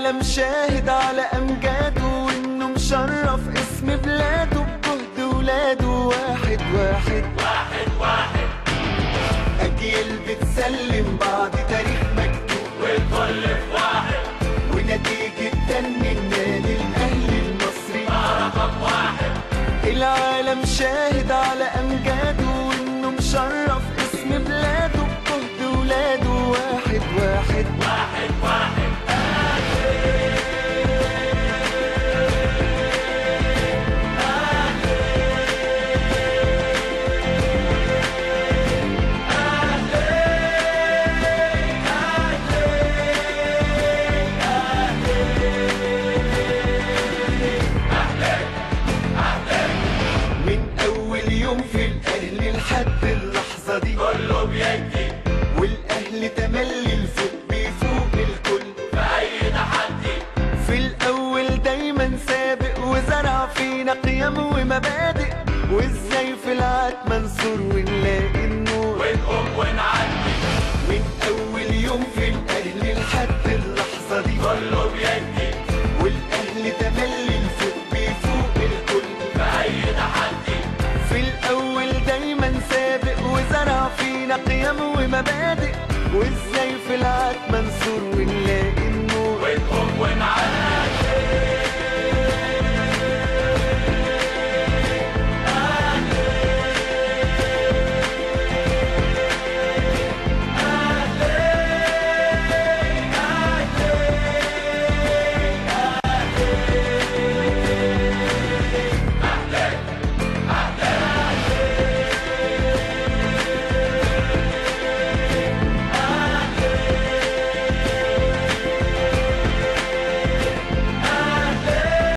العالم شاهد على أمجاده وإنه مشرف اسم بلاده بجهد ولاده واحد واحد واحد واحد أجيال بتسلم بعض تاريخ مكتوب والكل في واحد ونتيجة تنمي النادي الأهلي المصري رقم واحد العالم شاهد على أمجاده وإنه مشرف اسم بلاده بجهد ولاده واحد واحد واحد واحد من أول يوم في الأهلي لحد اللحظة دي كله بيدي والأهلي تملي الفوق بيفوق الكل في أي تحدي في الأول دايما سابق وزرع فينا قيم ومبادئ وازاي في العاد منصور ونلاقي